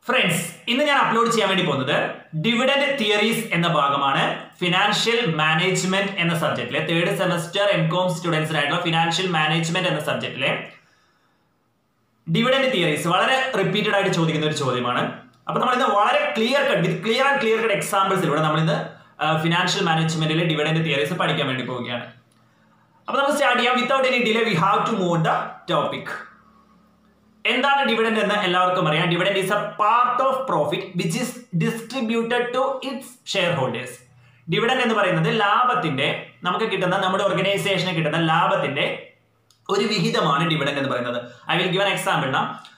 Friends ഇന്ന് ഞാൻ upload ചെയ്യാൻ വേണ്ടി പോകുന്നത് ഡിവിഡൻഡ് തിയറീസ് എന്ന ഭാഗമാണ് ഫിനാൻഷ്യൽ മാനേജ്മെന്റ് എന്ന സബ്ജക്റ്റിലെ തേർഡ് സെമസ്റ്റർ എം കോം സ്റ്റുഡൻസിനായിട്ടുള്ള ഫിനാൻഷ്യൽ മാനേജ്മെന്റ് എന്ന സബ്ജക്റ്റിലെ ഡിവിഡൻഡ് തിയറീസ് വളരെ റിപ്പീറ്റഡ് ആയിട്ട് ചോദിക്കുന്ന ഒരു ചോദ്യമാണ് അപ്പൊ നമ്മൾ ഇന്ന് വളരെ clear cut with clear and clear cut എക്സാമ്പിൾസിലൂടെ നമ്മൾ ഇന്ന് ഫിനാൻഷ്യൽ മാനേജ്മെന്റിലെ ഡിവിഡൻഡ് തിയറീസ് പഠിക്കാൻ വേണ്ടി പോവുകയാണ് അപ്പൊ നമുക്ക് സ്റ്റാർട്ട് ചെയ്യാം without any delay we have to move the topic എന്താണ് ഡിവിഡൻഡ് എന്ന് എല്ലാവർക്കും അറിയാം dividend is a part of profit which is distributed to its share holders dividend എന്ന് പറയുന്നത് ലാഭത്തിന്റെ നമുക്ക് കിട്ടുന്ന നമ്മുടെ ഓർഗനൈസേഷന് കിട്ടുന്ന ലാഭത്തിന്റെ ഒരു വിഹിതമാണ് ഡിവിഡൻഡ് എന്ന് പറയുന്നത് I will give an example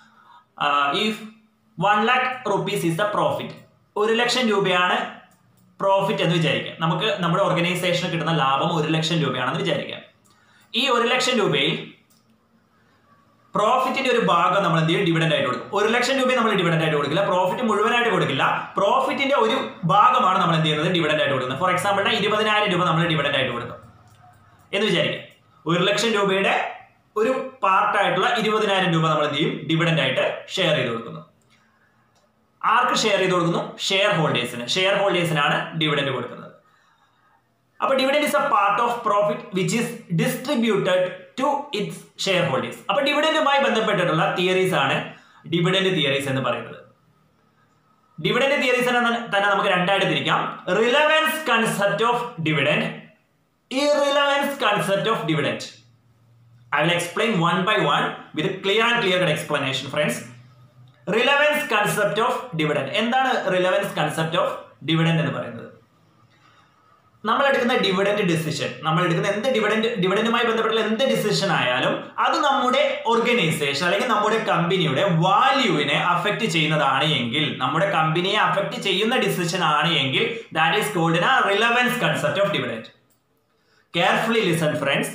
if one lakh rupees is the profit ഒരു ലക്ഷം രൂപയാണ് പ്രോഫിറ്റ് എന്ന് വിചാരിക്കുക നമുക്ക് നമ്മുടെ ഓർഗനൈസേഷന് കിട്ടുന്ന ലാഭം ഒരു ലക്ഷം രൂപയാണെന്ന് വിചാരിക്കുക ഈ ഒരു ലക്ഷം രൂപയിൽ പ്രോഫിറ്റിന്റെ ഒരു ഭാഗം നമ്മൾ എന്ത് ചെയ്യും ഡിവിഡൻഡ് ആയിട്ട് കൊടുക്കും ഒരു ലക്ഷം രൂപ നമ്മൾ ഡിവിഡൻഡ് ആയിട്ട് കൊടുക്കില്ല പ്രോഫിറ്റ് മുഴുവനായിട്ട് കൊടുക്കില്ല പ്രോഫിറ്റിന്റെ ഒരു ഭാഗമാണ് നമ്മൾ എന്ത് ചെയ്യുന്നത് ഡിവിഡൻഡ് ആയിട്ട് കൊടുക്കുന്നത് ഫോർ എക്സാമ്പിളിന് ഇരുപതിനായിരം രൂപ നമ്മൾ ഡിവിഡൻഡ് ആയിട്ട് കൊടുക്കും എന്ന് വിചാരിക്കാം ഒരു ലക്ഷം രൂപയുടെ ഒരു പാർട്ടായിട്ടുള്ള ഇരുപതിനായിരം രൂപ നമ്മൾ എന്ത് ചെയ്യും ഡിവിഡൻഡ് ആയിട്ട് ഷെയർ ചെയ്ത് കൊടുക്കുന്നു ആർക്ക് ഷെയർ ചെയ്ത് കൊടുക്കുന്നു ഷെയർ ഹോൾഡേഴ്സിന് ഷെയർ ഹോൾഡേഴ്സിനാണ് ഡിവിഡൻഡ് കൊടുക്കുന്നത് അപ്പൊ dividend is a part of profit which is distributed to its share holders അപ്പൊ ഡിവിഡൻഡുമായി ബന്ധപ്പെട്ടിട്ടുള്ള തിയറീസ് ആണ് ഡിവിഡൻഡ് തിയറീസ് എന്ന് പറയുന്നത് ഡിവിഡൻഡ് തിയറീസ് തന്നെ നമുക്ക് രണ്ടായിട്ട് തിരിക്കാം relevance concept of dividend irrelevance concept of dividend. I will explain one by one with a clear and clear cut explanation, friends. Relevance concept of dividend എന്താണ് relevance concept of dividend എന്ന് പറയുന്നത് നമ്മൾ എടുക്കുന്ന dividend decision നമ്മൾ എടുക്കുന്ന എന്ത് dividend ഡിവിഡൻഡുമായി ബന്ധപ്പെട്ടുള്ള എന്ത് ഡിസിഷൻ ആയാലും അത് നമ്മുടെ ഓർഗനൈസേഷൻ അല്ലെങ്കിൽ നമ്മുടെ കമ്പനിയുടെ വാല്യൂവിനെ അഫക്റ്റ് ചെയ്യുന്നതാണ് എങ്കിൽ നമ്മുടെ കമ്പനിയെ അഫക്റ്റ് ചെയ്യുന്ന ഡിസിഷൻ ആണ് എങ്കിൽ that is called in relevance concept of dividend carefully listen friends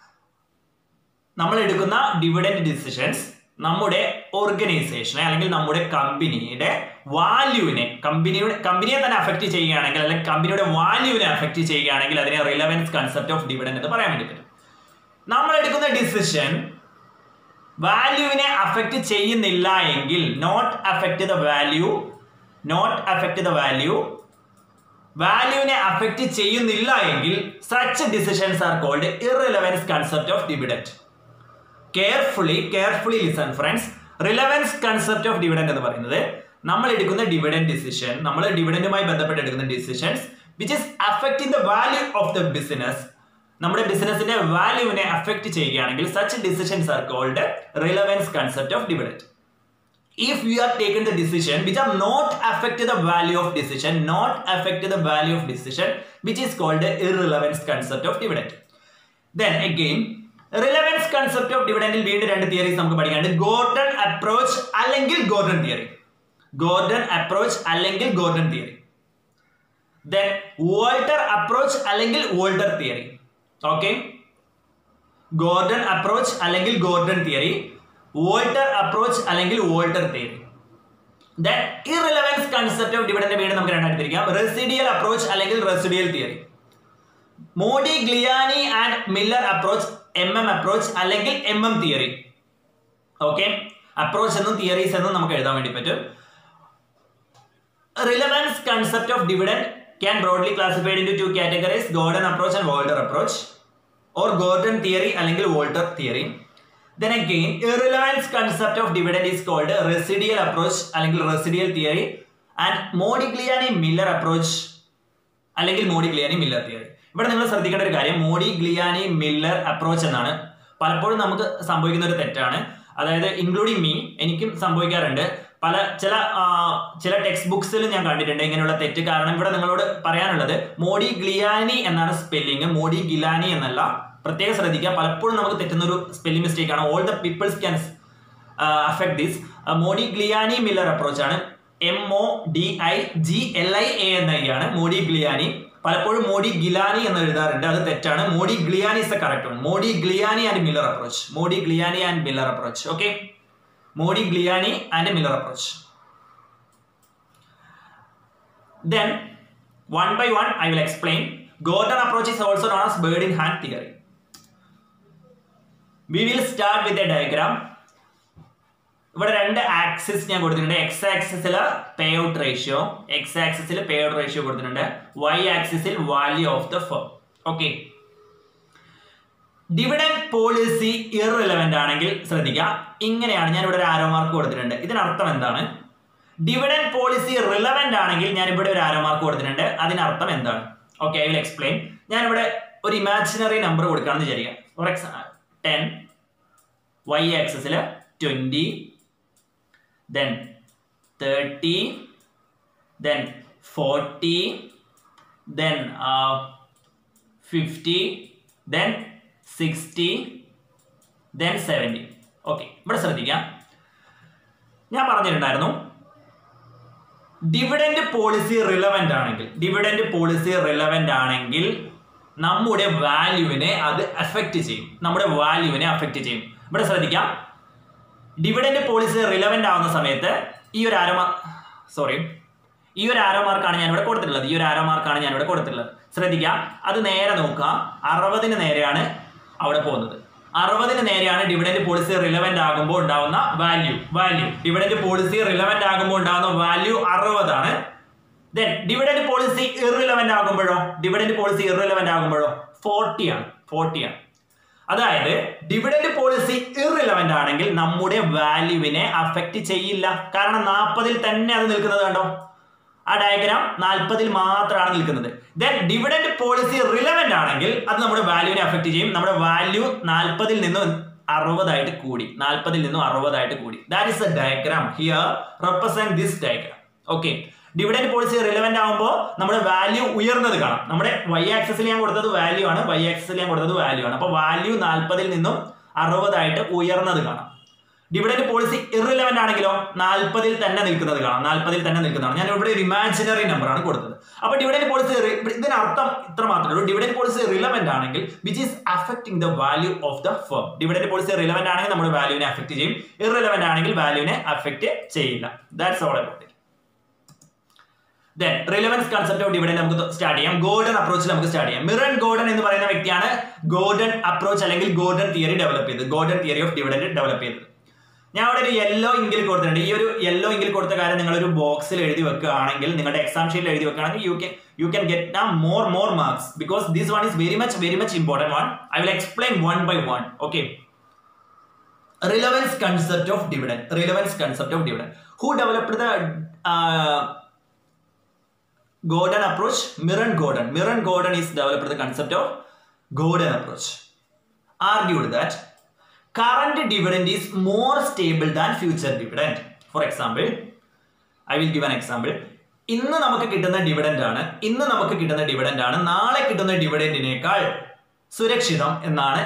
നമ്മൾ എടുക്കുന്ന ഡിവിഡൻഡ് ഡിസിഷൻസ് നമ്മുടെ ഓർഗനൈസേഷനെ അല്ലെങ്കിൽ നമ്മുടെ കമ്പനിയുടെ വാല്യൂവിനെ കമ്പനിയുടെ കമ്പനിയെ തന്നെ അഫക്റ്റ് ചെയ്യുകയാണെങ്കിൽ അല്ലെങ്കിൽ കമ്പനിയുടെ വാല്യൂവിനെ അഫക്റ്റ് ചെയ്യുകയാണെങ്കിൽ അതിനെ റിലവൻസ് കൺസെപ്റ്റ് ഓഫ് ഡിവിഡൻഡ് എന്ന് പറയാൻ വേണ്ടി പറ്റും നമ്മൾ എടുക്കുന്ന ഡിസിഷൻ വാല്യൂവിനെ അഫക്റ്റ് ചെയ്യുന്നില്ല എങ്കിൽ not affect the value not affect the value വാല്യൂവിനെ അഫക്റ്റ് ചെയ്യുന്നില്ല എങ്കിൽ such decisions are called irrelevance concept of dividend carefully carefully listen friends relevance concept of dividend എന്ന് പറയുന്നത് നമ്മൾ എടുക്കുന്ന ഡിവിഡൻഡ് ഡിസിഷൻ നമ്മൾ ഡിവിഡൻഡുമായി ബന്ധപ്പെട്ട് എടുക്കുന്ന decisions which is affecting the value of the business നമ്മുടെ ബിസിനസിന്റെ വാല്യൂവിനെ അഫക്റ്റ് ചെയ്യുകയാണെങ്കിൽ such decisions are called relevance concept of dividend if we are taken the decision which are not affect the value of decision not affect the value of decision which is called the irrelevance concept of dividend then again relevance concept of ഡിവിഡൻഡിൽ വീണ്ടും രണ്ട് theories നമുക്ക് പഠിക്കാനുണ്ട് Gordon approach അല്ലെങ്കിൽ Gordon theory Gordon approach അല്ലെങ്കിൽ Gordon theory then Walter approach അല്ലെങ്കിൽ Walter theory okay Gordon approach അല്ലെങ്കിൽ Gordon theory Walter approach അല്ലെങ്കിൽ Walter theory then irrelevance concept of dividend വീണ്ടും നമുക്ക് രണ്ടായിട്ട് തിരിക്കാം റെസിഡിയൽ അപ്രോച്ച് അല്ലെങ്കിൽ residual theory Modigliani and Miller approach M M approach അല്ലെങ്കിൽ M M theory okay approach എന്നും theories എന്നും നമുക്ക് എഴുതാൻ വേണ്ടി പറ്റും relevance concept of dividend can broadly classified in two categories golden approach and Walter approach or Gordon theory അല്ലെങ്കിൽ Walter theory then again irrelevance concept of dividend is called residual approach അല്ലെങ്കിൽ residual theory and Modigliani Miller approach അല്ലെങ്കിൽ Modigliani Miller theory ഇവിടെ നിങ്ങൾ ശ്രദ്ധിക്കേണ്ട ഒരു കാര്യം Modigliani Miller approach എന്നാണ് പലപ്പോഴും നമുക്ക് സംഭവിക്കുന്ന ഒരു തെറ്റാണ് അതായത് ഇൻക്ലൂഡിങ് മീ എനിക്കും സംഭവിക്കാറുണ്ട് പല ചില ചില ടെക്സ്റ്റ് ബുക്സിൽ ഞാൻ കണ്ടിട്ടുണ്ട് ഇങ്ങനെയുള്ള തെറ്റ് കാരണം ഇവിടെ നിങ്ങളോട് പറയാനുള്ളത് മോഡി ഗ്ലിയാനി എന്നാണ് സ്പെല്ലിങ് മോഡി ഗിലാനി എന്നല്ല പ്രത്യേകം ശ്രദ്ധിക്കുക പലപ്പോഴും നമുക്ക് തെറ്റുന്ന ഒരു സ്പെല്ലിംഗ് മിസ്റ്റേക്ക് ആണ് all the peoples can affect this Modigliani Miller approach ആണ് M O D I G L I A എന്ന ഐ ആണ് മോഡി ഗ്ലിയാനി പലപ്പോഴും മോഡി ഗിലാനി എന്ന് എഴുതാറുണ്ട് അത് തെറ്റാണ് Modigliani is the correct one Modigliani and Miller approach Modigliani and Miller approach okay Modigliani and Miller approach then one by one I will explain Gordon approach is also known as bird in hand theory we will start with a diagram ഇവിടെ രണ്ട് axis ഞാൻ കൊടുത്തിട്ടുണ്ട് X ആക്സിസിൽ pay out ratio X ആക്സിസിൽ pay out ratio കൊടുത്തിട്ടുണ്ട് Y ആക്സിസിൽ value of the firm okay dividend policy irrelevant ആണെങ്കിൽ ശ്രദ്ധിക്കുക ഇങ്ങനെയാണ് ഞാൻ ഇവിടെ ഒരു ആരോ മാർക്ക് കൊടുത്തിട്ടുണ്ട് ഇതിനർത്ഥം എന്താണ് ഡിവിഡൻഡ് പോളിസി റിലവന്റ് ആണെങ്കിൽ ഞാൻ ഇവിടെ ഒരു ആരോ മാർക്ക് കൊടുത്തിട്ടുണ്ട് അതിനർത്ഥം എന്താണ് ഓക്കെ ഐ വിൽ എക്സ്പ്ലെയിൻ ഞാൻ ഇവിടെ ഒരു ഇമാജിനറി നമ്പർ കൊടുക്കുകയാണെന്ന് വിചാരിക്കുക ഫോർ എക്സാമ്പിൾ ടെൻ വൈ ആക്സസിൽ twenty then thirty then forty then fifty then sixty then seventy okay ഇവിടെ ശ്രദ്ധിക്കാം ഞാൻ പറഞ്ഞിട്ടുണ്ടായിരുന്നു ഡിവിഡൻഡ് പോളിസി റിലവൻ്റ് ആണെങ്കിൽ ഡിവിഡൻഡ് പോളിസി റിലവൻ്റ് ആണെങ്കിൽ നമ്മുടെ വാല്യൂവിനെ അത് അഫക്റ്റ് ചെയ്യും നമ്മുടെ വാല്യൂവിനെ അഫക്റ്റ് ചെയ്യും ഇവിടെ ശ്രദ്ധിക്കാം ഡിവിഡൻഡ് പോളിസി റിലവൻ്റ് ആവുന്ന സമയത്ത് ഈ ഒരു ആരോ സോറി ഈ ഒരു ആരോ മാർക്കാണ് ഞാൻ ഇവിടെ കൊടുത്തിട്ടുള്ളത് ഈ ഒരു ആരോ മാർക്കാണ് ഞാൻ ഇവിടെ കൊടുത്തിട്ടുള്ളത് ശ്രദ്ധിക്കുക അത് നേരെ നോക്കുക അറുപതിന് നേരെയാണ് അവിടെ പോകുന്നത് അറുപതിന് നേരെയാണ് ഡിവിഡൻഡ് പോളിസി റിലവൻ്റ് ആകുമ്പോൾ ഉണ്ടാവുന്ന value value dividend policy relevant ആകുമ്പോൾ ഉണ്ടാകുന്ന വാല്യൂ അറുപതാണ് ദെൻ ഡിവിഡൻഡ് പോളിസി ഇറിലവൻ്റ് ആകുമ്പോഴോ ഡിവിഡൻഡ് പോളിസി ഇറിലവൻ്റ് ആകുമ്പോഴോ ഫോർട്ടി ആണ് ഫോർട്ടി ആണ് അതായത് ഡിവിഡൻഡ് പോളിസി ഇറിലവൻ്റ് ആണെങ്കിൽ നമ്മുടെ വാല്യൂവിനെ അഫക്റ്റ് ചെയ്യില്ല കാരണം നാൽപ്പതിൽ തന്നെ അത് നിൽക്കുന്നത് കണ്ടോ ആ ഡയഗ്രാം നാൽപ്പതിൽ മാത്രമാണ് നിൽക്കുന്നത് ദെൻ ഡിവിഡൻഡ് പോളിസി റിലവൻ്റ് ആണെങ്കിൽ അത് നമ്മുടെ വാല്യൂവിനെ അഫക്റ്റ് ചെയ്യും നമ്മുടെ വാല്യൂ നാൽപ്പതിൽ നിന്നും അറുപതായിട്ട് കൂടി നാൽപ്പതിൽ നിന്നും അറുപതായിട്ട് കൂടി that is a diagram here represent this diagram okay dividend policy relevant ആകുമ്പോൾ നമ്മുടെ വാല്യൂ ഉയർന്നത് കാണാം നമ്മുടെ വൈ ആക്സസിൽ ഞാൻ കൊടുത്തത് വാല്യൂ ആണ് വൈ ആക്സസിൽ ഞാൻ കൊടുത്തത് വാല്യൂ ആണ് അപ്പോൾ വാല്യൂ നാൽപ്പതിൽ നിന്നും അറുപതായിട്ട് ഉയർന്നത് കാണാം ഡിവിഡൻഡ് പോളിസി ഇറിലവൻ്റ് ആണെങ്കിലോ നാൽപ്പതിൽ തന്നെ നിൽക്കുന്നത് കാണാം നാൽപ്പതിൽ തന്നെ നിൽക്കുന്നതാണ് ഞാൻ ഇവിടെ ഒരു ഇമാജിനറി നമ്പർ ആണ് കൊടുത്തത് അപ്പോൾ ഡിവിഡൻഡ് പോളിസി ഇതിനർത്ഥം ഇത്ര മാത്രമേ ഉള്ളൂ ഡിവിഡൻഡ് പോളിസി റിലവൻ്റ് ആണെങ്കിൽ which is affecting the value of the firm dividend policy relevant ആണെങ്കിൽ നമ്മുടെ വാല്യൂവിനെ അഫക്റ്റ് ചെയ്യും ഇറിലവൻ്റ് ആണെങ്കിൽ വാല്യൂവിനെ അഫക്റ്റ് ചെയ്യില്ല that's all about it then relevance concept of dividend നമുക്ക് സ്റ്റാർട്ട് ചെയ്യാം ഗോൾഡൻ അപ്രോച്ചിൽ നമുക്ക് സ്റ്റാർട്ട് ചെയ്യാം മിറൻ ഗോൾഡൻ എന്ന് പറയുന്ന വ്യക്തിയാണ് ഗോൾഡൻ അപ്രോച്ച് അല്ലെങ്കിൽ ഗോൾഡൻ തിയറി ഡെവലപ്പ് ചെയ്തത് golden theory of dividend develop ചെയ്തത് ഞാൻ അവിടെ ഒരു യെല്ലോ ഇങ്കിൽ കൊടുത്തിട്ടുണ്ട് ഈ ഒരു യെല്ലോ ഇങ്കിൽ കൊടുത്ത കാര്യം നിങ്ങൾ ഒരു ബോക്സിൽ എഴുതി വെക്കുകയാണെങ്കിൽ നിങ്ങളുടെ എക്സാം ഷീറ്റിൽ എഴുതി വെക്കുകയാണെങ്കിൽ യു കെ you can get uh more more marks because this one is very much very much important one I will explain one by one okay relevance concept of dividend relevance concept of dividend who developed the Gordon approach, Mirren Gordon. Mirren Gordon is developed the concept of Gordon approach. Argued that current dividend is more stable than future dividend. For example, I will give an example. ഇന്ന് നമുക്ക് കിട്ടുന്ന dividend ആണ് ഇന്ന് നമുക്ക് കിട്ടുന്ന dividend ആണ് നാളെ കിട്ടുന്ന ഡിവിഡൻഡിനേക്കാൾ സുരക്ഷിതം എന്നാണ്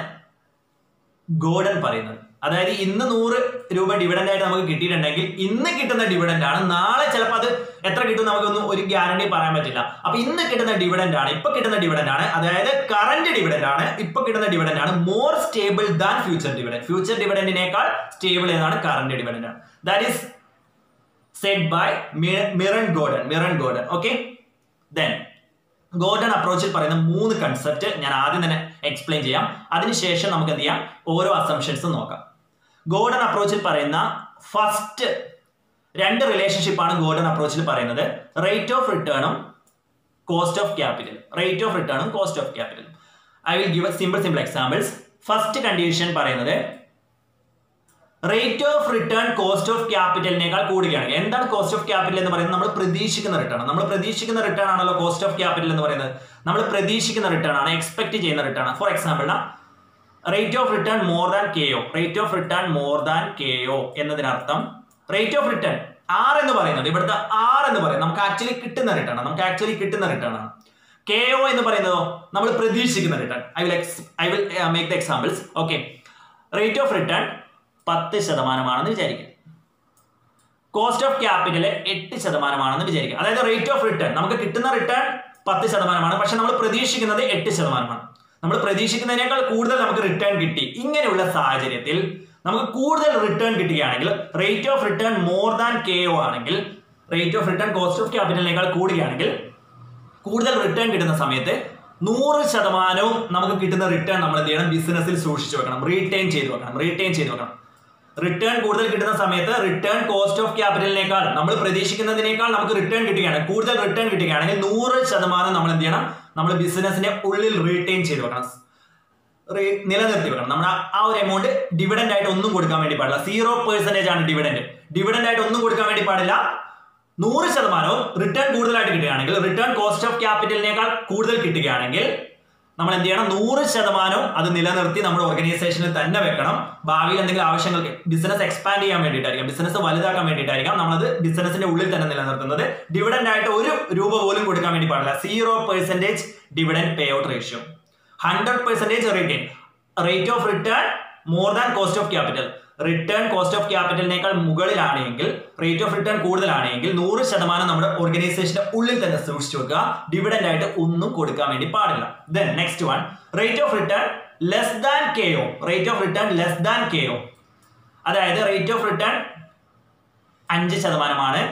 ഗോഡൻ പറയുന്നത് അതായത് ഇന്ന് നൂറ് രൂപ ഡിവിഡൻഡ് ആയിട്ട് നമുക്ക് കിട്ടിയിട്ടുണ്ടെങ്കിൽ ഇന്ന് കിട്ടുന്ന ഡിവിഡൻഡ് ആണ് നാളെ ചിലപ്പോൾ അത് എത്ര കിട്ടും നമുക്കൊന്നും ഒരു ഗ്യാരണ്ടി പറയാൻ പറ്റില്ല അപ്പൊ ഇന്ന് കിട്ടുന്ന ഡിവിഡൻഡ് ആണ് ഇപ്പൊ കിട്ടുന്ന ഡിവിഡൻഡ് ആണ് അതായത് കറന്റ് ഡിവിഡൻഡ് ആണ് ഇപ്പൊ കിട്ടുന്ന ഡിവിഡൻഡ് ആണ് more stable than future dividend future ഡിവിഡൻഡിനേക്കാൾ സ്റ്റേബിൾ ഏതാണ് കറന്റ് ഡിവിഡൻഡ് ആണ് that is said by Myron Gordon Myron Gordon okay then golden അപ്രോച്ചിൽ പറയുന്ന മൂന്ന് കൺസെപ്റ്റ് ഞാൻ ആദ്യം തന്നെ എക്സ്പ്ലെയിൻ ചെയ്യാം അതിനുശേഷം നമുക്ക് എന്ത് ചെയ്യാം ഓരോ അസംഷൻസും നോക്കാം ഗോൾഡൻ അപ്രോച്ചിൽ പറയുന്ന ഫസ്റ്റ് രണ്ട് റിലേഷൻഷിപ്പാണ് ഗോൾഡൻ അപ്രോച്ചിൽ പറയുന്നത് റേറ്റ് ഓഫ് റിട്ടേണും cost of capital rate of റിട്ടേണും cost of capital I will give simple simple examples first condition പറയുന്നത് rate of return cost of ക്യാപിറ്റലിനേക്കാൾ കൂടുകയാണ് എന്താണ് കോസ്റ്റ് ഓഫ് ക്യാപിറ്റൽ എന്ന് പറയുന്നത് നമ്മൾ പ്രതീക്ഷിക്കുന്ന റിട്ടേൺ നമ്മൾ പ്രതീക്ഷിക്കുന്ന റിട്ടേൺ ആണല്ലോ കോസ്റ്റ് ഓഫ് ക്യാപിറ്റൽ എന്ന് പറയുന്നത് നമ്മൾ പ്രതീക്ഷിക്കുന്ന റിട്ടേൺ ആണ് എക്സ്പെക്ട് ചെയ്യുന്ന റിട്ടേൺ ആണ് for example rate of return more than K O rate of return more than K O എന്നതിനർത്ഥം റേറ്റ് ഓഫ് റിട്ടേൺ ആർ എന്ന് പറയുന്നത് ഇവിടുത്തെ ആർ എന്ന് പറയുന്നത് നമുക്ക് ആക്ച്വലി കിട്ടുന്ന റിട്ടേൺ ആണ് നമുക്ക് ആക്ച്വലി കിട്ടുന്ന റിട്ടേൺ ആണ് കെ ഒ എന്ന് പറയുന്നതോ നമ്മൾ പ്രതീക്ഷിക്കുന്ന return I will I will make the examples okay rate of return പത്ത് ശതമാനമാണെന്ന് വിചാരിക്കുക കോസ്റ്റ് ഓഫ് ക്യാപിറ്റൽ എട്ട് ശതമാനമാണെന്ന് വിചാരിക്കുക അതായത് റേറ്റ് ഓഫ് റിട്ടേൺ നമുക്ക് കിട്ടുന്ന റിട്ടേൺ പത്ത് ശതമാനമാണ് പക്ഷെ നമ്മൾ പ്രതീക്ഷിക്കുന്നത് എട്ട് ശതമാനമാണ് നമ്മൾ പ്രതീക്ഷിക്കുന്നതിനേക്കാൾ കൂടുതൽ നമുക്ക് റിട്ടേൺ കിട്ടി ഇങ്ങനെയുള്ള സാഹചര്യത്തിൽ നമുക്ക് കൂടുതൽ റിട്ടേൺ കിട്ടുകയാണെങ്കിൽ rate of return more than K O ആണെങ്കിൽ rate of return cost of ക്യാപിറ്റലിനേക്കാൾ കൂടുകയാണെങ്കിൽ കൂടുതൽ റിട്ടേൺ കിട്ടുന്ന സമയത്ത് നൂറ് ശതമാനവും നമുക്ക് കിട്ടുന്ന റിട്ടേൺ നമ്മൾ എന്ത് ചെയ്യണം ബിസിനസ്സിൽ സൂക്ഷിച്ചു വെക്കണം റീറ്റെയിൻ ചെയ്ത് വെക്കണം റീറ്റെയിൻ ചെയ്ത് വെക്കണം റിട്ടേൺ കൂടുതൽ കിട്ടുന്ന സമയത്ത് റിട്ടേൺ കോസ്റ്റ് ഓഫ് ക്യാപിറ്റലിനേക്കാൾ നമ്മൾ പ്രതീക്ഷിക്കുന്നതിനേക്കാൾ നമുക്ക് റിട്ടേൺ കിട്ടുകയാണ് കൂടുതൽ റിട്ടേൺ കിട്ടുകയാണെങ്കിൽ നൂറ് ശതമാനം നമ്മൾ എന്ത് ചെയ്യണം നമ്മൾ ബിസിനസിന്റെ ഉള്ളിൽ റീറ്റെയിൻ ചെയ്ത് വെക്കണം റേ- നിലനിർത്തി വെക്കണം നമ്മൾ ആ- ആ ഒരു എമൗണ്ട് ഡിവിഡൻഡ് ആയിട്ട് ഒന്നും കൊടുക്കാൻ വേണ്ടി പാടില്ല സീറോ പെർസെന്റേജ് ആണ് ഡിവിഡൻഡ് ഡിവിഡൻഡ് ആയിട്ട് ഒന്നും കൊടുക്കാൻ വേണ്ടി പാടില്ല നൂറ് ശതമാനവും റിട്ടേൺ കൂടുതലായിട്ട് കിട്ടുകയാണെങ്കിൽ റിട്ടേൺ കോസ്റ്റ് ഓഫ് ക്യാപിറ്റലിനേക്കാൾ കൂടുതൽ കിട്ടുകയാണെങ്കിൽ നമ്മൾ എന്ത് ചെയ്യണം നൂറ് ശതമാനവും അത് നിലനിർത്തി നമ്മുടെ ഓർഗനൈസേഷനിൽ തന്നെ വെക്കണം ഭാവിയിൽ എന്തെങ്കിലും ആവശ്യങ്ങൾക്ക് ബിസിനസ് എക്സ്പാൻഡ് ചെയ്യാൻ വേണ്ടിയിട്ടായിരിക്കാം ബിസിനസ് വലുതാക്കാൻ വേണ്ടിയിട്ടായിരിക്കാം നമ്മളത് ബിസിനസിന്റെ ഉള്ളിൽ തന്നെ നിലനിർത്തുന്നത് ഡിവിഡൻഡ് ആയിട്ട് ഒരു രൂപ പോലും കൊടുക്കാൻ വേണ്ടി പാടില്ല zero percentage dividend pay out ratio hundred percentage return rate of return more than cost of capital return cost of ക്യാപിറ്റലിനേക്കാൾ മുകളിലാണെങ്കിൽ റേറ്റ് ഓഫ് റിട്ടേൺ കൂടുതലാണെങ്കിൽ നൂറ് ശതമാനം നമ്മുടെ ഓർഗനൈസേഷന്റെ ഉള്ളിൽ തന്നെ സൂക്ഷിച്ചു വെക്കുക ഡിവിഡൻഡ് ആയിട്ട് ഒന്നും കൊടുക്കാൻ വേണ്ടി പാടില്ല then next one rate of return less than K O rate of return less than K O അതായത് റേറ്റ് ഓഫ് റിട്ടേൺ അഞ്ച് ശതമാനമാണ്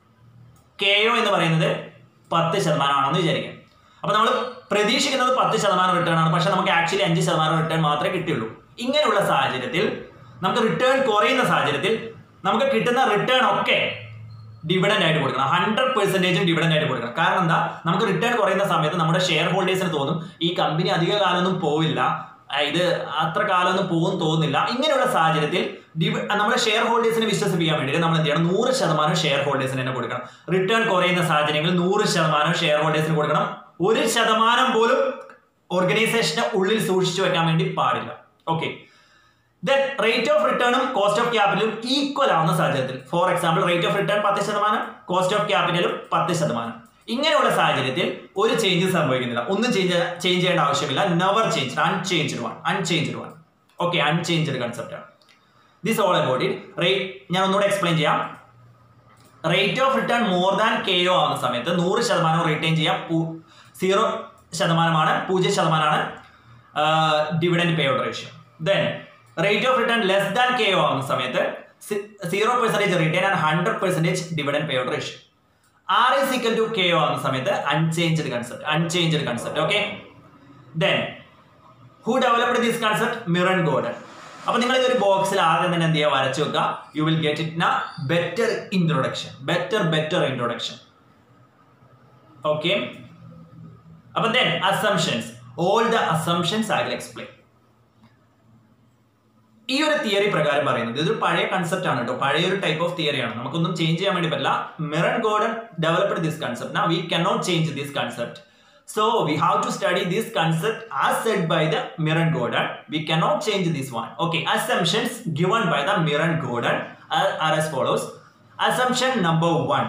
കെ ഒ എന്ന് പറയുന്നത് പത്ത് ശതമാനമാണെന്ന് വിചാരിക്കാം അപ്പൊ നമ്മൾ പ്രതീക്ഷിക്കുന്നത് പത്ത് ശതമാനം റിട്ടേൺ ആണ് പക്ഷെ നമുക്ക് ആക്ച്വലി അഞ്ച് ശതമാനം റിട്ടേൺ മാത്രമേ കിട്ടുള്ളൂ ഇങ്ങനെയുള്ള സാഹചര്യത്തിൽ നമുക്ക് റിട്ടേൺ കുറയുന്ന സാഹചര്യത്തിൽ നമുക്ക് കിട്ടുന്ന റിട്ടേൺ ഒക്കെ ഡിവിഡൻഡ് ആയിട്ട് കൊടുക്കണം ഹൺഡ്രഡ് പെർസെന്റേജും ഡിവിഡൻഡ് ആയിട്ട് കൊടുക്കണം കാരണം എന്താ നമുക്ക് റിട്ടേൺ കുറയുന്ന സമയത്ത് നമ്മുടെ ഷെയർ ഹോൾഡേഴ്സിന് തോന്നും ഈ കമ്പനി അധിക കാലമൊന്നും പോവില്ല ആ, ഇത് അത്ര കാലമൊന്നും പോകും തോന്നുന്നില്ല ഇങ്ങനെയുള്ള സാഹചര്യത്തിൽ ഡിവി- നമ്മുടെ ഷെയർ ഹോൾഡേഴ്സിനെ വിശ്വസിപ്പിക്കാൻ വേണ്ടിയിട്ട് നമ്മൾ എന്ത് ചെയ്യണം നൂറ് ശതമാനം ഷെയർ ഹോൾഡേഴ്സിന് തന്നെ കൊടുക്കണം റിട്ടേൺ കുറയുന്ന സാഹചര്യങ്ങളിൽ നൂറ് ശതമാനം ഷെയർ ഹോൾഡേഴ്സിന് കൊടുക്കണം ഒരു ശതമാനം പോലും ഓർഗനൈസേഷന്റെ ഉള്ളിൽ സൂക്ഷിച്ചു വെക്കാൻ വേണ്ടി പാടില്ല ഓക്കെ ദെൻ റേറ്റ് ഓഫ് റിട്ടേണും കോസ്റ്റ് ഓഫ് ക്യാപിറ്റലും ഈക്വൽ ആവുന്ന സാഹചര്യത്തിൽ for example rate of return പത്ത് ശതമാനം കോസ്റ്റ് ഓഫ് ക്യാപിറ്റലും പത്ത് ശതമാനം ഇങ്ങനെയുള്ള സാഹചര്യത്തിൽ ഒരു ചേഞ്ച് സംഭവിക്കുന്നില്ല ഒന്നും ചേഞ്ച് ചേഞ്ച് ചെയ്യേണ്ട ആവശ്യമില്ല never change unchanged one unchanged one okay unchanged concept ആണ് this all about it rate ഞാൻ ഒന്നുകൂടെ എക്സ്പ്ലെയിൻ ചെയ്യാം rate of return more than K O ആവുന്ന സമയത്ത് നൂറ് ശതമാനം റിട്ടേൺ ചെയ്യാം സീറോ ശതമാനമാണ് പൂജ്യം ശതമാനമാണ് dividend pay out ratio then rate of return less than K O ആവുന്ന സമയത്ത് zero percentage return and hundred percentage dividend pay out ratio R is equal to K O ആവുന്ന സമയത്ത് unchanged concept unchanged concept okay then who developed this concept Myron Gordon അപ്പൊ നിങ്ങൾ ഇതൊരു ബോക്സിൽ ആദ്യം തന്നെ എന്ത് ചെയ്യുക വരച്ചു വെക്കുക യു വിൽ ഗെറ്റ് ഇറ്റ് ന better introduction better better introduction okay അപ്പൊ then assumptions all the assumptions I will explain ഈ ഒരു തിയറി പ്രകാരം പറയുന്നത് ഇതൊരു പഴയ കൺസെപ്റ്റ് ആണ് കേട്ടോ പഴയ ഒരു ടൈപ്പ് ഓഫ് തിയറിയാണ് നമുക്കൊന്നും ചേഞ്ച് ചെയ്യാൻ വേണ്ടി പറ്റില്ല Myron Gordon developed this concept നാ we cannot change this concept So we have to study this concept as said by the Miran Gordon. We cannot change this one. Okay, assumptions given by the Miran Gordon are, are as follows. Assumption number one.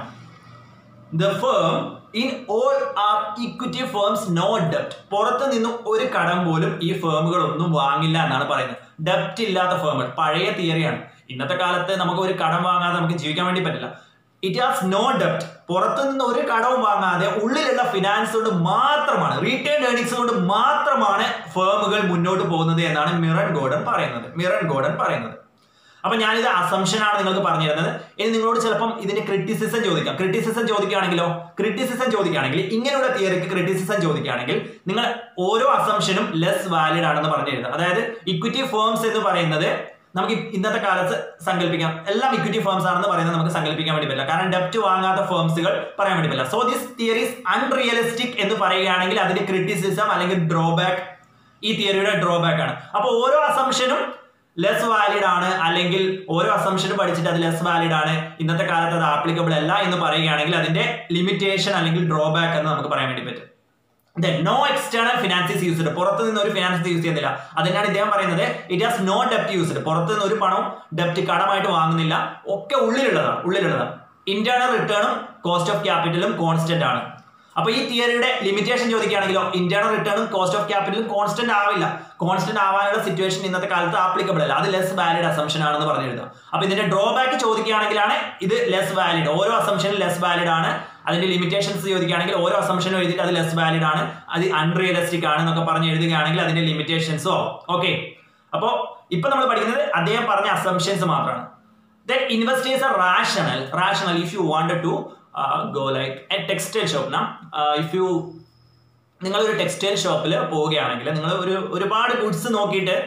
The firm in all are equity firms no debt. പുറത്ത് നിന്നും ഒരു കടം പോലും ഈ ഫേമുകൾ ഒന്നും വാങ്ങില്ല എന്നാണ് പറയുന്നത് ഡെപ്റ്റ് ഇല്ലാത്ത ഫേമുകൾ പഴയ തിയറിയാണ് ഇന്നത്തെ കാലത്ത് നമുക്ക് ഒരു കടം വാങ്ങാതെ നമുക്ക് ജീവിക്കാൻ വേണ്ടി പറ്റില്ല ഇറ്റ് ഹാസ് നോ ഡെപ്റ്റ് പുറത്തു നിന്ന് ഒരു കടവും വാങ്ങാതെ ഉള്ളിലുള്ള ഫിനാൻസ് കൊണ്ട് മാത്രമാണ് റീറ്റെയിൻ ഏർണിങ്സ് കൊണ്ട് മാത്രമാണ് ഫേമുകൾ മുന്നോട്ട് പോകുന്നത് എന്നാണ് മിറൻ ഗോഡൻ പറയുന്നത് മിറൻ ഗോഡൻ പറയുന്നത് അപ്പൊ ഞാനിത് അസംഷൻ ആണ് നിങ്ങൾക്ക് പറഞ്ഞു തരുന്നത് ഇനി നിങ്ങളോട് ചിലപ്പം ഇതിന് ക്രിറ്റിസിസം ചോദിക്കാം ക്രിറ്റിസിസം ചോദിക്കുകയാണെങ്കിലോ ക്രിറ്റിസിസം ചോദിക്കുകയാണെങ്കിൽ ഇങ്ങനെയുള്ള തിയറിക്ക് ക്രിറ്റിസിസം ചോദിക്കുകയാണെങ്കിൽ നിങ്ങൾ ഓരോ അസംഷനും ലെസ് വാലിഡ് ആണെന്ന് പറഞ്ഞു തരുന്നത് അതായത് ഇക്വിറ്റി ഫേംസ് എന്ന് പറയുന്നത് നമുക്ക് ഇന്നത്തെ കാലത്ത് സങ്കല്പിക്കാം എല്ലാം ഇക്വിറ്റി ഫേംസ് ആണെന്ന് പറയുന്നത് നമുക്ക് സങ്കല്പിക്കാൻ വേണ്ടി പറ്റില്ല കാരണം ഡെപ്റ്റ് വാങ്ങാത്ത ഫേംസുകൾ പറയാൻ വേണ്ടി പറ്റില്ല സോ ദിസ് തിയറീസ് അൺറിയലിസ്റ്റിക് എന്ന് പറയുകയാണെങ്കിൽ അതിന്റെ ക്രിറ്റിസിസം അല്ലെങ്കിൽ ഡ്രോബാക്ക് ഈ തിയറിയുടെ ഡ്രോബാക്ക് ആണ് അപ്പോൾ ഓരോ അസംഷനും ലെസ് വാലിഡ് ആണ് അല്ലെങ്കിൽ ഓരോ അസംഷനും പഠിച്ചിട്ട് അത് ലെസ് വാലിഡ് ആണ് ഇന്നത്തെ കാലത്ത് അത് ആപ്ലിക്കബിൾ അല്ല എന്ന് പറയുകയാണെങ്കിൽ അതിന്റെ ലിമിറ്റേഷൻ അല്ലെങ്കിൽ ഡ്രോബാക്ക് എന്ന് നമുക്ക് പറയാൻ വേണ്ടി പറ്റും നോ എക്സ്റ്റേണൽ ഫിനാൻസീസ് യൂസ്ഡ് പുറത്ത് നിന്ന് ഒരു ഫിനാൻസ് യൂസ് ചെയ്യുന്നില്ല അതിനാണ് ഇദ്ദേഹം പറയുന്നത് ഇറ്റ് ഹാസ് നോ ഡെപ്റ്റ് യൂസ്ഡ് പുറത്ത് നിന്ന് ഒരു പണവും ഡെപ്റ്റ് കടമായിട്ട് വാങ്ങുന്നില്ല ഒക്കെ ഉള്ളിലുള്ളതാണ് ഉള്ളിലുള്ളതാണ് ഇന്റേണൽ റിട്ടേണും കോസ്റ്റ് ഓഫ് ക്യാപിറ്റലും കോൺസ്റ്റന്റ് ആണ് അപ്പൊ ഈ തിയറിയുടെ ലിമിറ്റേഷൻ ചോദിക്കുകയാണെങ്കിലോ ഇന്റേണൽ റിട്ടേണും കോസ്റ്റ് ഓഫ് ക്യാപിറ്റലും കോൺസ്റ്റന്റ് ആവില്ല കോൺസ്റ്റന്റ് ആവാനുള്ള സിറ്റുവേഷൻ ഇന്നത്തെ കാലത്ത് ആപ്ലിക്കബിൾ അല്ല അത് ലെസ് വാലിഡ് അസംഷൻ ആണെന്ന് പറഞ്ഞു എഴുതാം അപ്പൊ ഇതിന്റെ ഡ്രോബാക്ക് ചോദിക്കുകയാണെങ്കിലാണ് ഇത് ലെസ് വാലിഡ് ഓരോ അസംഷനും ലെസ് വാലിഡ് ആണ് അതിന്റെ ലിമിറ്റേഷൻസ് ചോദിക്കുകയാണെങ്കിൽ ഓരോ അസംഷനും എഴുതിയിട്ട് അത് ലെസ് വാലിഡ് ആണ് അത് അൺറിയലിസ്റ്റിക് ആണ് എന്നൊക്കെ പറഞ്ഞ് എഴുതുകയാണെങ്കിൽ അതിന്റെ ലിമിറ്റേഷൻസോ ഓക്കെ അപ്പോ ഇപ്പൊ നമ്മൾ പഠിക്കുന്നത് അദ്ദേഹം പറഞ്ഞ അസംഷൻസ് മാത്രമാണ് then investors are rational rational if you wanted to go like a textile shop നാ ഇഫ് യു നിങ്ങളൊരു ടെക്സ്റ്റൈൽ ഷോപ്പിൽ പോവുകയാണെങ്കിൽ നിങ്ങൾ ഒരു ഒരുപാട് ഗുഡ്സ് നോക്കിയിട്ട്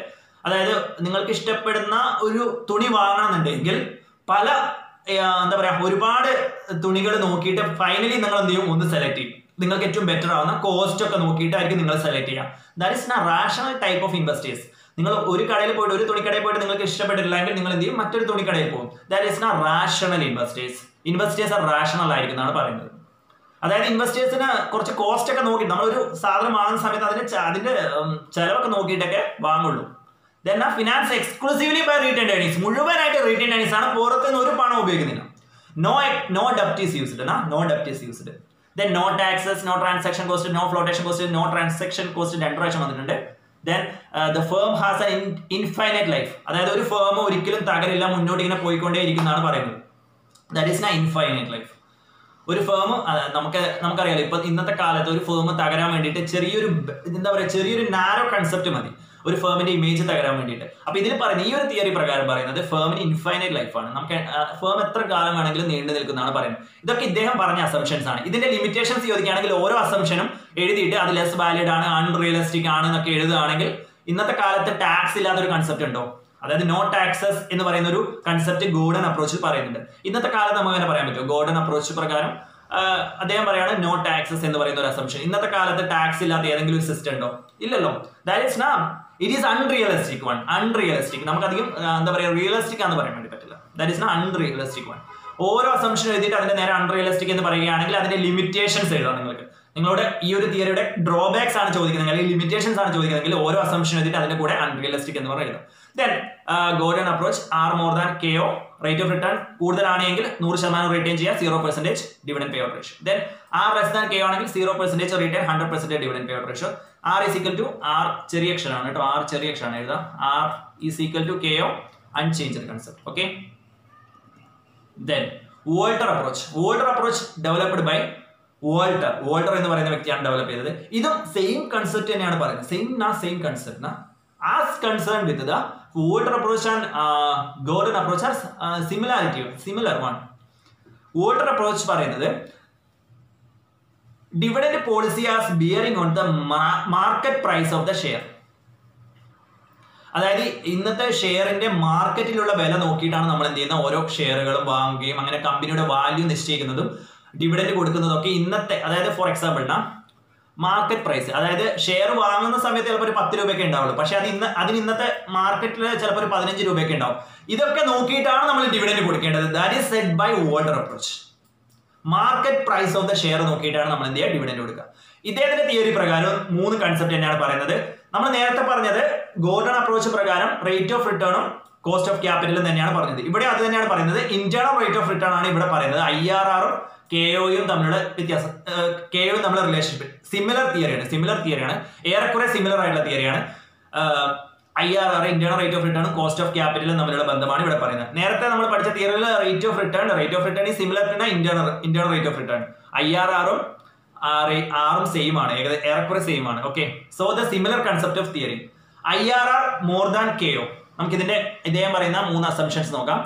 അതായത് നിങ്ങൾക്ക് ഇഷ്ടപ്പെടുന്ന ഒരു തുണി വാങ്ങണമെന്നുണ്ടെങ്കിൽ പല ആ, എന്താ പറയാ ഒരുപാട് തുണികൾ നോക്കിയിട്ട് ഫൈനലി നിങ്ങൾ എന്ത് ചെയ്യും ഒന്ന് സെലക്ട് ചെയ്യും നിങ്ങൾക്ക് ഏറ്റവും ബെറ്റർ ആവുന്ന കോസ്റ്റ് ഒക്കെ നോക്കിയിട്ടായിരിക്കും നിങ്ങൾ സെലക്ട് ചെയ്യുക that is a rational type of investors നിങ്ങൾ ഒരു കടയിൽ പോയിട്ട് ഒരു തുണിക്കടയിൽ പോയിട്ട് നിങ്ങൾക്ക് ഇഷ്ടപ്പെട്ടില്ലെങ്കിൽ നിങ്ങൾ എന്ത് ചെയ്യും മറ്റൊരു തുണിക്കടയിൽ പോകും that is a rational investors investors rational ആയിരിക്കും എന്നാണ് പറയുന്നത് അതായത് ഇൻവെസ്റ്റേഴ്സിന് കുറച്ച് കോസ്റ്റ് ഒക്കെ നോക്കി നമ്മളൊരു സാധനം വാങ്ങുന്ന സമയത്ത് അതിന്റെ ച- അതിന്റെ ഉം, ചെലവൊക്കെ നോക്കിയിട്ടൊക്കെ വാങ്ങുള്ളൂ ദെൻ ആ finance exclusively by return earnings മുഴുവനായിട്ട് റീറ്റേൺ ഏണിങ്സ് ആണ് പുറത്ത് നിന്ന് ഒരു പണം ഉപയോഗിക്കുന്നില്ല no no ഡെപ്റ്റ് is used no ഡെപ്റ്റ് is used then no taxes no transaction cost no flotation cost no transaction cost രണ്ട് പ്രാവശ്യം വന്നിട്ടുണ്ട് then the firm has A infinite life അതായത് ഒരു ഫേം ഒരിക്കലും തകരില്ല മുന്നോട്ട് ഇങ്ങനെ പോയിക്കൊണ്ടേ ഇരിക്കുന്നതാണ് പറയുന്നത് that is a infinite life ഒരു ഫേം നമുക്ക് നമുക്കറിയാലോ ഇപ്പൊ ഇന്നത്തെ കാലത്ത് ഒരു ഫേം തകരാൻ വേണ്ടിയിട്ട് ചെറിയൊരു ബ- എന്താ പറയുക ചെറിയൊരു നാരോ കൺസെപ്റ്റ് മതി ഒരു ഫേമിന്റെ ഇമേജ് തകരാൻ വേണ്ടിയിട്ട് അപ്പൊ ഇതിൽ പറയുന്നത് ഈ ഒരു തിയറി പ്രകാരം പറയുന്നത് ഫേമിന് ഇൻഫൈനൈറ്റ് ലൈഫാണ് നമുക്ക് ഫേം എത്ര കാലം വേണമെങ്കിലും നീണ്ടു നിൽക്കുന്നതാണ് പറയുന്നത് ഇതൊക്കെ ഇദ്ദേഹം പറഞ്ഞ അസംഷൻസ് ആണ് ഇതിന്റെ ലിമിറ്റേഷൻസ് ചോദിക്കുകയാണെങ്കിൽ ഓരോ അസംഷനും എഴുതിയിട്ട് അത് ലെസ് വാലിഡ് ആണ് അൺറിയലിസ്റ്റിക് ആണ് എന്നൊക്കെ എഴുതുകയാണെങ്കിൽ ഇന്നത്തെ കാലത്ത് ടാക്സ് ഇല്ലാത്തൊരു കൺസെപ്റ്റ് ഉണ്ടോ അതായത് നോ ടാക്സസ് എന്ന് പറയുന്ന ഒരു കൺസെപ്റ്റ് ഗോൾഡൻ അപ്രോച്ചിൽ പറയുന്നുണ്ട് ഇന്നത്തെ കാലത്ത് നമുക്ക് അങ്ങനെ പറയാൻ പറ്റുമോ ഗോൾഡൻ അപ്രോച്ച് പ്രകാരം ആ, അദ്ദേഹം പറയാണ് നോ ടാക്സസ് എന്ന് പറയുന്ന ഒരു അസംഷൻ ഇന്നത്തെ കാലത്ത് ടാക്സ് ഇല്ലാത്ത ഏതെങ്കിലും ഒരു സിസ്റ്റം ഉണ്ടോ ഇല്ലല്ലോ ദാറ്റ് ഇസ് നാ it is unrealistic one unrealistic നമുക്കധികം ആ, എന്താ പറയുക റിയലിസ്റ്റിക് ആണെന്ന് പറയാൻ വേണ്ടി പറ്റില്ല ദാറ്റ് ഇസ് നാ അൺറിയലിസ്റ്റിക് വൺ ഓരോ അസംഷൻ എഴുതിയിട്ട് അതിന്റെ നേരെ അൺറിയലിസ്റ്റിക് എന്ന് പറയുകയാണെങ്കിൽ അതിന്റെ ലിമിറ്റേഷൻസ് എഴുതാം നിങ്ങൾക്ക് നിങ്ങളോട് ഈ ഒരു തിയറിയുടെ ഡ്രോബാക്സ് ആണ് ചോദിക്കുന്നത് അല്ലെങ്കിൽ ലിമിറ്റേഷൻസ് ആണ് ചോദിക്കുന്നതെങ്കിൽ ഓരോ അസംഷൻ എഴുതിയിട്ട് അതിന്റെ കൂടെ അൺറിയലിസ്റ്റിക് എന്ന് പറയുന്നത് then golden approach are more than K O rate of return കൂടുതലാണെങ്കിൽ നൂറ് ശതമാനം റിട്ടേൺ ചെയ്യുക zero percentage dividend pay out ratio then R less than K ആണെങ്കിൽ zero percentage return hundred percentage dividend pay out ratio R is equal to R ചെറിയ അക്ഷരമാണ് കേട്ടോ R ചെറിയ അക്ഷരമാണ് എഴുതാം R is equal to K O unchanged concept okay then Walter approach Walter approach developed by Walter Walter എന്ന് പറയുന്ന വ്യക്തിയാണ് develop ചെയ്തത് ഇതും സെയിം കൺസെപ്റ്റ് തന്നെയാണ് പറയുന്നത് സെയിം നാ same concept as concern with the Walter approach and golden approach are similarity similar one Walter approach പറയുന്നത് dividend policy as bearing on the market price of the share അതായത് ഇന്നത്തെ ഷെയറിന്റെ മാർക്കറ്റിലുള്ള വില നോക്കിയിട്ടാണ് നമ്മൾ എന്ത് ചെയ്യുന്ന ഓരോ ഷെയറുകളും വാങ്ങുകയും അങ്ങനെ കമ്പനിയുടെ വാല്യൂ നിശ്ചയിക്കുന്നതും ഡിവിഡൻഡ് കൊടുക്കുന്നതും ഒക്കെ ഇന്നത്തെ അതായത് ഫോർ എക്സാമ്പിൾ മാർക്കറ്റ് പ്രൈസ് അതായത് ഷെയർ വാങ്ങുന്ന സമയത്ത് ചിലപ്പോൾ ഒരു പത്ത് രൂപയൊക്കെ ഉണ്ടാവുള്ളൂ പക്ഷെ അത് ഇന്ന് അതിന് ഇന്നത്തെ മാർക്കറ്റിൽ ചിലപ്പോൾ ഒരു പതിനഞ്ച് രൂപയൊക്കെ ഉണ്ടാവും ഇതൊക്കെ നോക്കിയിട്ടാണ് നമ്മൾ ഡിവിഡൻഡ് കൊടുക്കേണ്ടത് that is set by Walter approach market price of the share നോക്കിയിട്ടാണ് നമ്മൾ എന്ത് ചെയ്യുക ഡിവിഡൻഡ് കൊടുക്കുക ഇദ്ദേഹത്തിന്റെ തിയറി പ്രകാരം മൂന്ന് കൺസെപ്റ്റ് തന്നെയാണ് പറയുന്നത് നമ്മൾ നേരത്തെ പറഞ്ഞത് ഗോൾഡൻ അപ്രോച്ച് പ്രകാരം റേറ്റ് ഓഫ് റിട്ടേണും കോസ്റ്റ് ഓഫ് ക്യാപിറ്റലും തന്നെയാണ് പറഞ്ഞത് ഇവിടെ അത് തന്നെയാണ് പറയുന്നത് ഇന്റേണൽ റേറ്റ് ഓഫ് റിട്ടേൺ ആണ് ഇവിടെ പറയുന്നത് ഐ ആർ ആറും കെ ഒയും തമ്മിലുള്ള വ്യത്യാസം കെ ഒയും തമ്മിലുള്ള റിലേഷൻഷിപ്പ് സിമിലർ തിയറിയാണ് സിമിലർ തിയറിയാണ് ഏറെക്കുറെ സിമിലർ ആയിട്ടുള്ള തിയറിയാണ് I R R internal rate of റിട്ടേണും കോസ്റ്റ് ഓഫ് ക്യാപിറ്റലും തമ്മിലുള്ള ബന്ധമാണ് ഇവിടെ പറയുന്നത് നേരത്തെ നമ്മൾ പഠിച്ച തിയറിയിൽ rate of return rate of return ഈ similar to internal internal rate of return I R ആറും ആറും സെയിം ആണ് ഏകദേശം ഏറെക്കുറെ സെയിം ആണ് okay so the similar concept of theory I R R more than K O നമുക്ക് ഇതിന്റെ ഇദ്ദേഹം പറയുന്ന മൂന്ന് അസംഷൻസ് നോക്കാം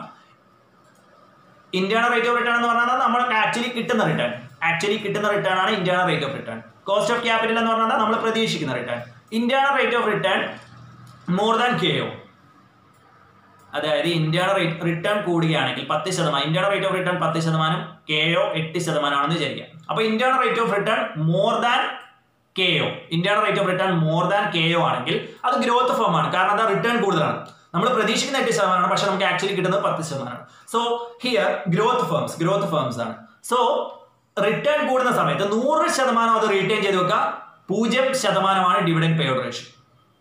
ഇന്റേണൽ റേറ്റ് ഓഫ് റിട്ടേൺ എന്ന് പറഞ്ഞാൽ നമ്മൾക്ക് ആക്ച്വലി കിട്ടുന്ന റിട്ടേൺ ആക്ച്വലി കിട്ടുന്ന റിട്ടേൺ ആണ് internal rate of return cost of capital എന്ന് പറഞ്ഞാൽ നമ്മൾ പ്രതീക്ഷിക്കുന്ന return internal rate of return more than K O അതായത് ഇന്ത്യയുടെ റിട്ടേൺ കൂടുകയാണെങ്കിൽ പത്ത് ശതമാനം ഇന്ത്യയുടെ റേറ്റ് ഓഫ് റിട്ടേൺ പത്ത് ശതമാനം കെ ഒ എട്ട് ശതമാനമാണെന്ന് വിചാരിക്കാം അപ്പൊ ഇന്ത്യയുടെ rate of return more than K O ഇന്ത്യയുടെ rate of return more than K O ആണെങ്കിൽ അത് ഗ്രോത്ത് ഫോം ആണ് കാരണം അത് റിട്ടേൺ കൂടുതലാണ് നമ്മൾ പ്രതീക്ഷിക്കുന്ന എട്ട് ശതമാനമാണ് പക്ഷെ നമുക്ക് ആക്ച്വലി കിട്ടുന്നത് പത്ത് ശതമാനമാണ് so here growth firms growth firms ആണ് സോ റിട്ടേൺ കൂടുന്ന സമയത്ത് നൂറ് ശതമാനം അത് റീറ്റെയിൻ ചെയ്ത് വെക്കുക പൂജ്യം ശതമാനമാണ് dividend pay out ratio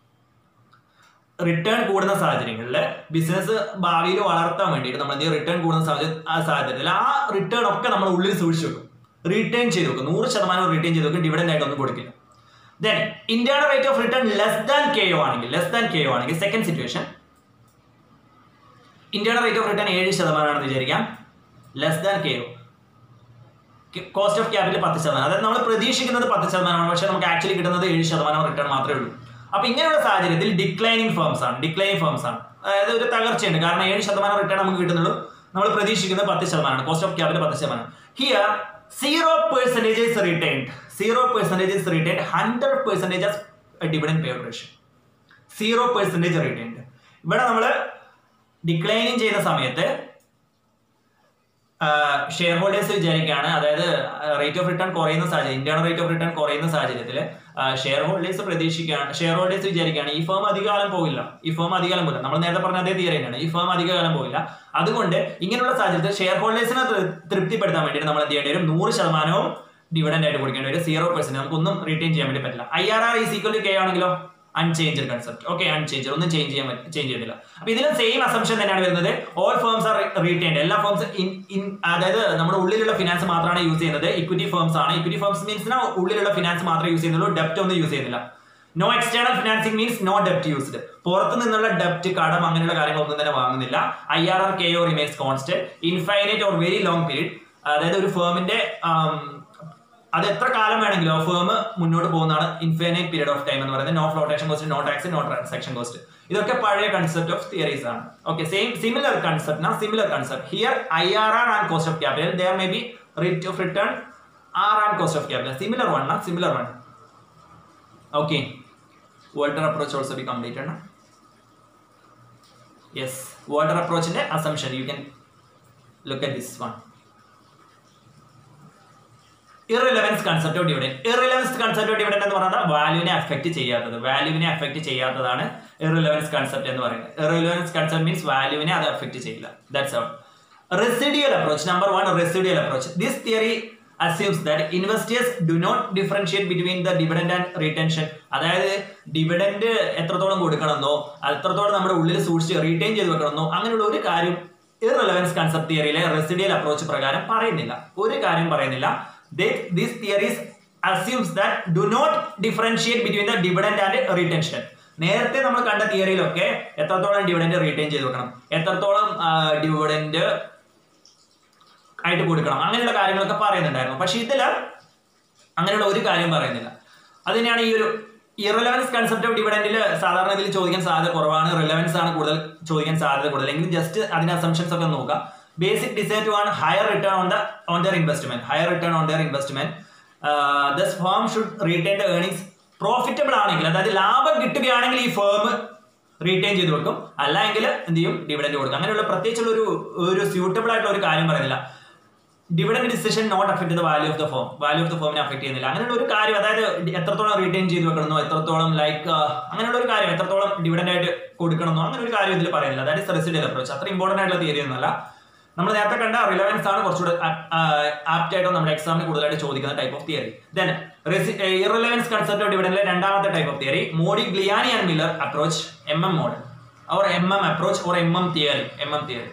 return കൂടുന്ന സാഹചര്യങ്ങളിൽ ബിസിനസ് ഭാവിയിൽ വളർത്താൻ വേണ്ടിയിട്ട് നമ്മൾ എന്ത് റിട്ടേൺ കൂടുന്ന സാഹചര്യം ആ സാഹചര്യത്തിൽ ആ റിട്ടേൺ ഒക്കെ നമ്മൾ ഉള്ളിൽ സൂക്ഷിച്ചു വെക്കും റീറ്റേൺ ചെയ്ത് വെക്കും നൂറ് ശതമാനം റീറ്റേൺ ചെയ്ത് വെക്കും ഡിവിഡൻഡ് ആയിട്ട് ഒന്നും കൊടുക്കില്ല ദെൻ ഇന്ത്യയുടെ rate of return less than K O ആണെങ്കിൽ ലെസ് ദാൻ കെ ഒ ആണെങ്കിൽ സെക്കൻഡ് സിറ്റുവേഷൻ ഇന്ത്യയുടെ റേറ്റ് ഓഫ് റിട്ടേൺ ഏഴ് ശതമാനമാണെന്ന് വിചാരിക്കാം less than K O cost of capital പത്ത് ശതമാനം അതായത് നമ്മൾ പ്രതീക്ഷിക്കുന്നത് പത്ത് ശതമാനമാണ് പക്ഷേ നമുക്ക് ആക്ച്വലി കിട്ടുന്നത് ഏഴ് ശതമാനം റിട്ടേൺ മാത്രമേ ഉള്ളൂ അപ്പൊ ഇങ്ങനെയുള്ള സാഹചര്യത്തിൽ ഡിക്ലൈനിങ് ഫേംസ് ആണ് ഡിക്ലൈനിങ് ഫേംസ് ആണ് അതായത് ഒരു തകർച്ചയുണ്ട് കാരണം ഏഴ് ശതമാനം റിട്ടേൺ നമുക്ക് കിട്ടുന്നുള്ളൂ നമ്മൾ പ്രതീക്ഷിക്കുന്നത് പത്ത് ശതമാനമാണ് കോസ്റ്റ് ഓഫ് ക്യാപിറ്റൽ പത്ത് ശതമാനം here zero percentage is returned zero percentage is returned hundred percentage dividend pay ratio zero percentage returned ഇവിടെ നമ്മൾ ഡിക്ലൈനിങ് ചെയ്യുന്ന സമയത്ത് ഷെയർ ഹോൾഡേഴ്സ് വിചാരിക്കുകയാണ് അതായത് റേറ്റ് ഓഫ് റിട്ടേൺ കുറയുന്ന സാഹചര്യം ഇന്റേണൽ റേറ്റ് ഓഫ് റിട്ടേൺ കുറയുന്ന സാഹചര്യത്തിൽ ഷെയർ ഹോൾഡേഴ്സ് പ്രതീക്ഷിക്കുകയാണ് ഷെയർ ഹോൾഡേഴ്സ് വിചാരിക്കുകയാണ് ഈ ഫേം അധികകാലം പോകില്ല ഈ ഫേം അധികകാലം പോകില്ല നമ്മൾ നേരത്തെ പറഞ്ഞ അതേ തിയറി തന്നെയാണ് ഈ ഫേം അധികകാലം പോകില്ല അതുകൊണ്ട് ഇങ്ങനെയുള്ള സാഹചര്യത്തിൽ ഷെയർ ഹോൾഡേഴ്സിനെ തൃപ്തിപ്പെടുത്താൻ വേണ്ടിയിട്ട് നമ്മൾ എന്ത് ചെയ്യേണ്ടി വരും നൂറ് ശതമാനവും ഡിവിഡൻഡ് ആയിട്ട് കൊടുക്കേണ്ടി വരും സീറോ പെർസെന്റ് നമുക്കൊന്നും റീറ്റെയിൻ ചെയ്യാൻ വേണ്ടി പറ്റില്ല I R R is equal to K ആണെങ്കിലോ അൺചേഞ്ച് കൺസെപ്റ്റ് ഓക്കെ അൺചേഞ്ച് ഒന്നും ചേഞ്ച് ചെയ്യാൻ ചേഞ്ച് ചെയ്തില്ല അപ്പൊ ഇതിലും സെയിം അസംഷൻ തന്നെയാണ് വരുന്നത് ഓൾ ഫേംസ് ആർ റീറ്റെയിൻഡ് എല്ലാ ഫേംസ് ഇൻ അതായത് നമ്മുടെ ഉള്ളിലുള്ള ഫിനാൻസ് മാത്രമാണ് യൂസ് ചെയ്യുന്നത് ഇക്വിറ്റി ഫേംസ് ആണ് ഇക്വിറ്റി ഫേംസ് മീൻസ് ഉള്ളിലുള്ള ഫിനാൻസ് മാത്രമേ യൂസ് ചെയ്യുന്നുള്ളൂ ഡെപ്റ്റ് ഒന്നും യൂസ് ചെയ്യുന്നില്ല no external financing means no ഡെപ്റ്റ് യൂസ്ഡ് പുറത്തു നിന്നുള്ള ഡെപ്റ്റ് കടം അങ്ങനെയുള്ള കാര്യങ്ങളൊന്നും തന്നെ വാങ്ങുന്നില്ല I R R K O remains constant infinite or very long period അതായത് ഒരു ഫേമിന്റെ അത് എത്ര കാലം വേണമെങ്കിലും ആ ഫേം മുന്നോട്ട് പോകുന്നതാണ് ഇൻഫൈനൈറ്റ് പീരീഡ് ഓഫ് ടൈം എന്ന് പറയുന്നത് no flotation cost no tax no transaction cost ഇതൊക്കെ പഴയ കൺസെപ്റ്റ് ഓഫ് തിയറീസ് ആണ് ഓക്കെ സെയിം സിമിലർ കൺസെപ്റ്റ് നാ similar concept here I R R and cost of capital there may be rate of return R and cost of capital similar one നാ similar one okay Walter approach also be completed yes Walter അപ്രോച്ചിന്റെ assumption you can look at this one irrelevance concept of dividend irrelevance concept of dividend എന്ന് പറയുന്നത് വാല്യൂവിനെ affect ചെയ്യാത്തത് വാല്യൂവിനെ affect ചെയ്യാത്തതാണ് irrelevance concept എന്ന് പറയുന്നത് ഇറലവൻസ് കൺസെപ്റ്റ് മീൻസ് വാല്യൂവിനെ അത് അഫക്ട് ചെയ്യില്ല that's out residual approach number one residual approach this theory assumes that investors do not differentiate between the dividend and retention അതായത് ഡിവിഡൻഡ് എത്രത്തോളം കൊടുക്കണമെന്നോ എത്രത്തോളം നമ്മുടെ ഉള്ളിൽ സൂക്ഷിച്ച് റീറ്റെയിൻ ചെയ്ത് വെക്കണമെന്നോ അങ്ങനെയുള്ള ഒരു കാര്യം ഇറലവൻസ് കൺസെപ്റ്റ് തിയറിയിലെ റെസിഡിയൽ അപ്രോച്ച് പ്രകാരം പറയുന്നില്ല ഒരു കാര്യം പറയുന്നില്ല this theories assumes that do not differentiate between the dividend and retention നേരത്തെ നമ്മൾ കണ്ട തിയറിയിലൊക്കെ എത്രത്തോളം ഡിവിഡൻഡ് റീറ്റെയിൻ ചെയ്ത് വെക്കണം എത്രത്തോളം ഡിവിഡൻഡ് ആയിട്ട് കൊടുക്കണം അങ്ങനെയുള്ള കാര്യങ്ങളൊക്കെ പറയുന്നുണ്ടായിരുന്നു പക്ഷെ ഇതിൽ അങ്ങനെയുള്ള ഒരു കാര്യം പറയുന്നില്ല അതിനെയാണ് ഈ ഒരു ഇറലവൻസ് കൺസെപ്റ്റ് ഓഫ് ഡിവിഡൻഡിൽ സാധാരണ ഇതിൽ ചോദിക്കാൻ സാധ്യത കുറവാണ് റിലവൻസ് ആണ് കൂടുതൽ ചോദിക്കാൻ സാധ്യത കൂടുതൽ എങ്കിലും ജസ്റ്റ് അതിന്റെ അസംഷൻസ് ഒക്കെ നോക്കുക ബേസിക് ഡിസൈഡ് ടു ആണ് higher return on the on their investment higher return on their investment thus firm should retain the earnings profitable ആണെങ്കിൽ അതായത് ലാഭം കിട്ടുകയാണെങ്കിൽ ഈ ഫേം റീറ്റെയിൻ ചെയ്ത് വെക്കും അല്ലെങ്കിൽ എന്ത് ചെയ്യും ഡിവിഡൻഡ് കൊടുക്കും അങ്ങനെയുള്ള പ്രത്യേകിച്ചുള്ള ഒരു ഒരു സ്യൂട്ടബിൾ ആയിട്ടുള്ള ഒരു കാര്യം പറയുന്നില്ല dividend decision not affect the value of the form value of the ഫോമിനെ അഫക്ട് ചെയ്യുന്നില്ല അങ്ങനെയുള്ള ഒരു കാര്യം അതായത് എത്രത്തോളം റീറ്റെയിൻ ചെയ്ത് വെക്കണമെന്നോ എത്രത്തോളം ലൈക്ക് അങ്ങനെയുള്ള ഒരു കാര്യം എത്രത്തോളം ഡിവിഡൻഡ് ആയിട്ട് കൊടുക്കണമെന്നോ അങ്ങനെ ഒരു കാര്യം ഇതിൽ പറയുന്നില്ല ദാറ്റ് ഇസ് റെസിഡൽ അപ്രോച്ച് അത്ര ഇമ്പോർട്ടന്റ് ആയിട്ടുള്ള തിയറി ഒന്നല്ല നമ്മൾ നേരത്തെ കണ്ട റിലവൻസ് ആണ് കുറച്ചുകൂടെ ആപ്റ്റ് ആയിട്ട് നമ്മുടെ എക്സാമിന് കൂടുതലായിട്ട് ചോദിക്കുന്ന type of theory then irrelevance concept of ഡിവിഡൻഡിലെ രണ്ടാമത്തെ type of theory Modigliani and Miller approach M M model or M M approach or M M theory M M theory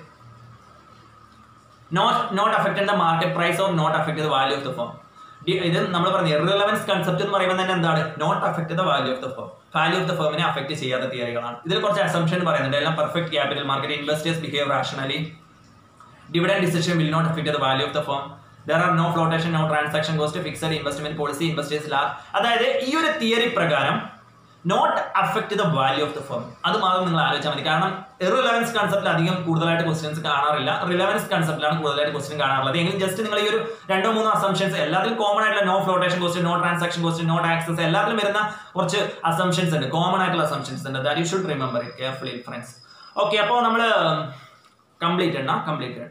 not not affect the market price or not affect the value of the form ഇത് നമ്മൾ പറഞ്ഞ irrelevance concept എന്ന് പറയുമ്പോൾ തന്നെ എന്താണ് not affect the value of the firm value of the ഫേമിനെ affect ചെയ്യാത്ത തിയറികളാണ് ഇതിൽ കുറച്ച് അസംഷൻ പറയുന്നുണ്ട് എല്ലാം perfect capital market investors behave rationally dividend decision will not affect the value of the firm there are no flotation no transaction cost fixed investment policy investors large അതായത് ഈ ഒരു തിയറി പ്രകാരം not affect the value of the firm അത് മാത്രം നിങ്ങൾ ആലോചിച്ചാൽ മതി കാരണം ഇറിലവൻസ് കൺസെപ്റ്റിൽ അധികം കൂടുതലായിട്ട് ക്വസ്റ്റ്യൻസ് കാണാറില്ല റിലവൻസ് കൺസെപ്റ്റിലാണ് കൂടുതലായിട്ട് ക്വസ്റ്റ്യൻ കാണാറുള്ളത് എങ്കിലും ജസ്റ്റ് നിങ്ങൾ ഈ ഒരു രണ്ടോ മൂന്നോ അസംഷൻസ് എല്ലാത്തിലും കോമൺ ആയിട്ടുള്ള no flotation cost no transaction cost no taxes എല്ലാത്തിലും വരുന്ന കുറച്ച് അസംഷൻസ് ഉണ്ട് കോമൺ ആയിട്ടുള്ള അസംഷൻസ് ഉണ്ട് that you should remember it carefully friends okay അപ്പോൾ നമ്മൾ completed now completed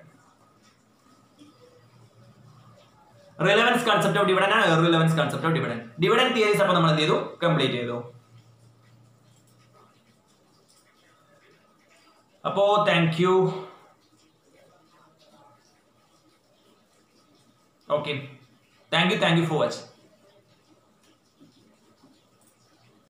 relevance concept of dividend ആണ് relevance concept of dividend dividend theories അപ്പോൾ നമ്മൾ എന്ത് ചെയ്തു കംപ്ലീറ്റ് ചെയ്തു അപ്പോ thank you okay thank you thank you for watching